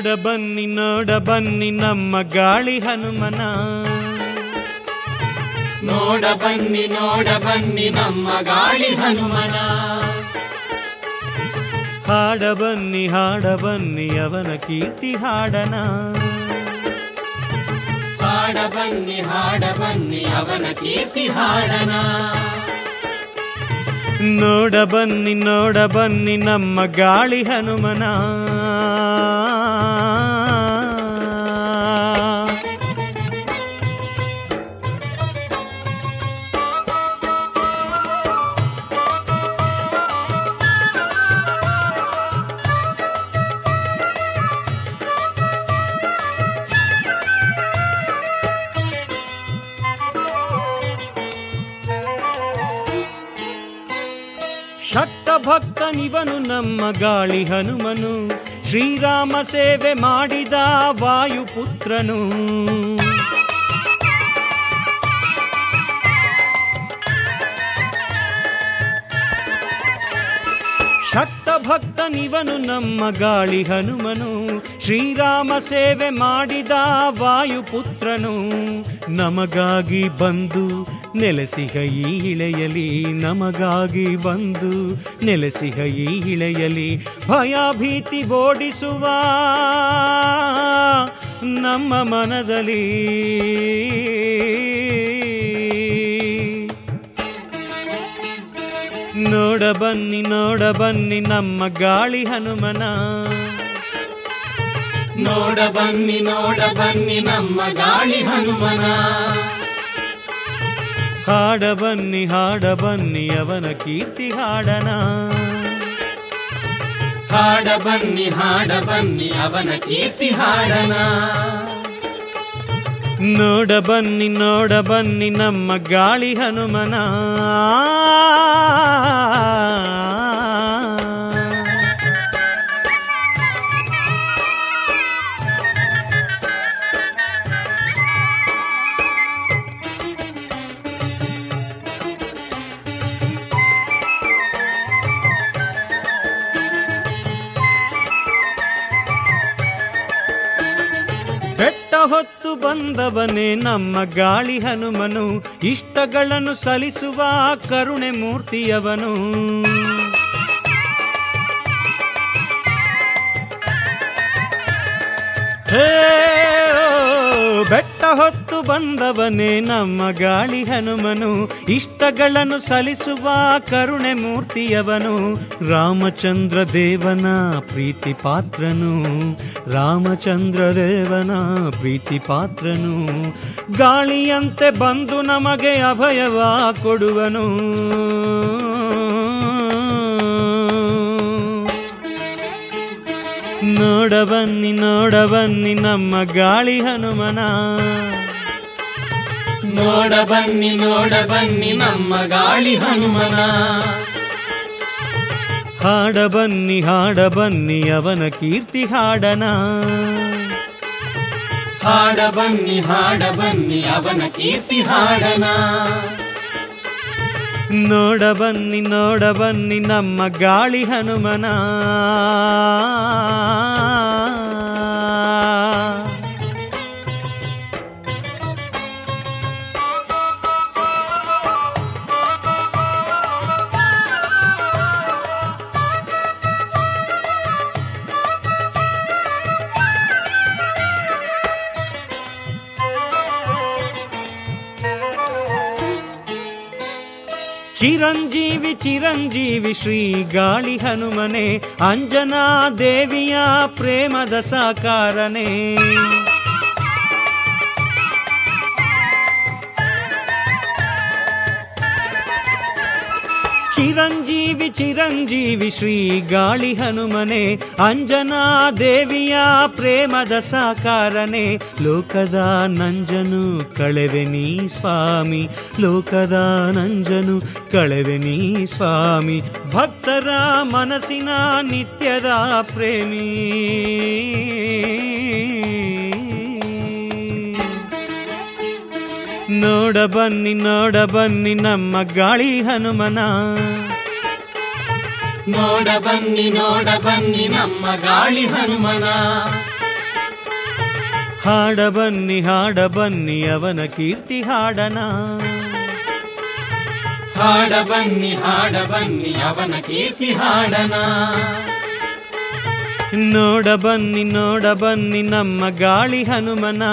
ನೋಡ ಬನ್ನಿ ನೋಡ ಬನ್ನಿ ನಮ್ಮ ಗಾಳಿ ಹನುಮನ ನೋಡ ಬನ್ನಿ ನೋಡ ಬನ್ನಿ ನಮ್ಮ ಗಾಳಿ ಹನುಮನ ಹಾಡ ಬನ್ನಿ ಹಾಡ ಬನ್ನಿ ಅವನ ಕೀರ್ತಿ ಹಾಡನ ಹಾಡ ಬನ್ನಿ ಹಾಡ ಬನ್ನಿ ಅವನ ಕೀರ್ತಿ ಹಾಡನ ನೋಡ ಬನ್ನಿ ನೋಡ ಬನ್ನಿ ನಮ್ಮ ಗಾಳಿ ಹನುಮನ ಶಕ್ತ ಭಕ್ತನಿವನು ನಮ್ಮ ಗಾಳಿ ಹನುಮನು ಶ್ರೀರಾಮ ಸೇವೆ ಮಾಡಿದ ವಾಯುಪುತ್ರನು ಶಕ್ತ ಭಕ್ತನಿವನು ನಮ್ಮ ಗಾಳಿ ಹನುಮನು ಶ್ರೀರಾಮ ಸೇವೆ ಮಾಡಿದ ವಾಯುಪುತ್ರನು ನಮಗಾಗಿ ಬಂದು ನೆಲೆಸಿಹ ಈ ಇಳೆಯಲಿ ನಮಗಾಗಿ ಬಂದು ನೆಲೆಸಿಹ ಈ ಇಳೆಯಲಿ ಭಯ ಭೀತಿ ಓಡಿಸುವ ನಮ್ಮ ಮನದಲ್ಲಿ ನೋಡ ಬನ್ನಿ ನೋಡ ಬನ್ನಿ ನಮ್ಮ ಗಾಳಿ ಹನುಮನ ನೋಡ ಬನ್ನಿ ನೋಡ ಬನ್ನಿ ನಮ್ಮ ಗಾಳಿ ಹನುಮನ ಹಾಡ ಬನ್ನಿ ಹಾಡ ಬನ್ನಿ ಅವನ ಕೀರ್ತಿ ಹಾಡನ ಹಾಡ ಬನ್ನಿ ಹಾಡ ಬನ್ನಿ ಅವನ ಕೀರ್ತಿ ಹಾಡನ ನೋಡ ಬನ್ನಿ ನೋಡ ಬನ್ನಿ ನಮ್ಮ ಗಾಳಿ ಹನುಮನ ಬೆಟ್ಟ ಹೊತ್ತು ಬಂದವನೇ ನಮ್ಮ ಗಾಳಿ ಹನುಮನು ಇಷ್ಟಗಳನ್ನು ಸಲಿಸುವ ಕರುಣೆ ಮೂರ್ತಿಯವನು ಹೇ ಓ, ಬೆಟ್ಟ ಹೊತ್ತು ಬಂದವನೇ ನಮ್ಮ ಗಾಳಿ ಹನುಮನು ಇಷ್ಟಗಳನ್ನು ಸಲಿಸುವ ಕರುಣೆ ಮೂರ್ತಿಯವನು ರಾಮಚಂದ್ರ ದೇವನ ಪ್ರೀತಿ ಪಾತ್ರನು ರಾಮಚಂದ್ರ ದೇವನ ಪ್ರೀತಿ ಪಾತ್ರನು ಗಾಳಿಯಂತೆ ಬಂದು ನಮಗೆ ಅಭಯವ ಕೊಡುವನು ನೋಡ ಬನ್ನಿ ನೋಡ ಬನ್ನಿ ನಮ್ಮ ಗಾಳಿ ಹನುಮನ ನೋಡ ಬನ್ನಿ ನೋಡ ಬನ್ನಿ ನಮ್ಮ ಗಾಳಿ ಹನುಮನ ಹಾಡ ಬನ್ನಿ ಹಾಡ ಬನ್ನಿ ಅವನ ಕೀರ್ತಿ ಹಾಡನ ಹಾಡ ಬನ್ನಿ ಹಾಡ ಬನ್ನಿ ಅವನ ಕೀರ್ತಿ ಹಾಡನ ನೋಡ ಬನ್ನಿ ನೋಡ ಬನ್ನಿ ನಮ್ಮ ಗಾಳಿ ಹನುಮನ ಚಿರಂಜೀವಿ ಚಿರಂಜೀವಿ ಶ್ರೀ ಗಾಳಿ ಹನುಮನೆ ಅಂಜನಾ ದೇವಿಯ ಪ್ರೇಮದ ಸಾಕಾರನೆ ಚಿರಂಜೀವಿ ಚಿರಂಜೀವಿ ಶ್ರೀ ಗಾಳಿ ಹನುಮನೆ ಅಂಜನಾ ದೇವಿಯ ಪ್ರೇಮದ ಸಾಕಾರನೆ ಲೋಕದ ನಂಜನು ಕಳೆವೆ ನೀ ಸ್ವಾಮಿ ಲೋಕದ ನಂಜನು ಕಳೆವೆ ನೀ ಸ್ವಾಮಿ ಭಕ್ತರ ಮನಸ್ಸಿನ ನಿತ್ಯದ ಪ್ರೇಮಿ ನೋಡ ಬನ್ನಿ ನೋಡ ಬನ್ನಿ ನಮ್ಮ ಗಾಳಿ ಹನುಮನ ನೋಡ ಬನ್ನಿ ನೋಡ ಬನ್ನಿ ನಮ್ಮ ಗಾಳಿ ಹನುಮನ ಹಾಡ ಬನ್ನಿ ಹಾಡ ಬನ್ನಿ ಅವನ ಕೀರ್ತಿ ಹಾಡನ ಹಾಡ ಬನ್ನಿ ಹಾಡ ಬನ್ನಿ ಅವನ ಕೀರ್ತಿ ಹಾಡನ ನೋಡ ಬನ್ನಿ ನೋಡ ಬನ್ನಿ ನಮ್ಮ ಗಾಳಿ ಹನುಮನ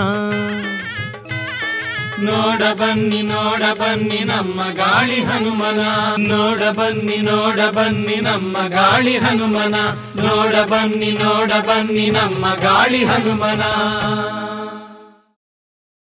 ನೋಡ ಬನ್ನಿ ನೋಡ ಬನ್ನಿ ನಮ್ಮ ಗಾಳಿ ಹನುಮನ ನೋಡ ಬನ್ನಿ ನೋಡ ಬನ್ನಿ ನಮ್ಮ ಗಾಳಿ ಹನುಮನ ನೋಡ ಬನ್ನಿ ನೋಡ ಬನ್ನಿ ನಮ್ಮ ಗಾಳಿ ಹನುಮನ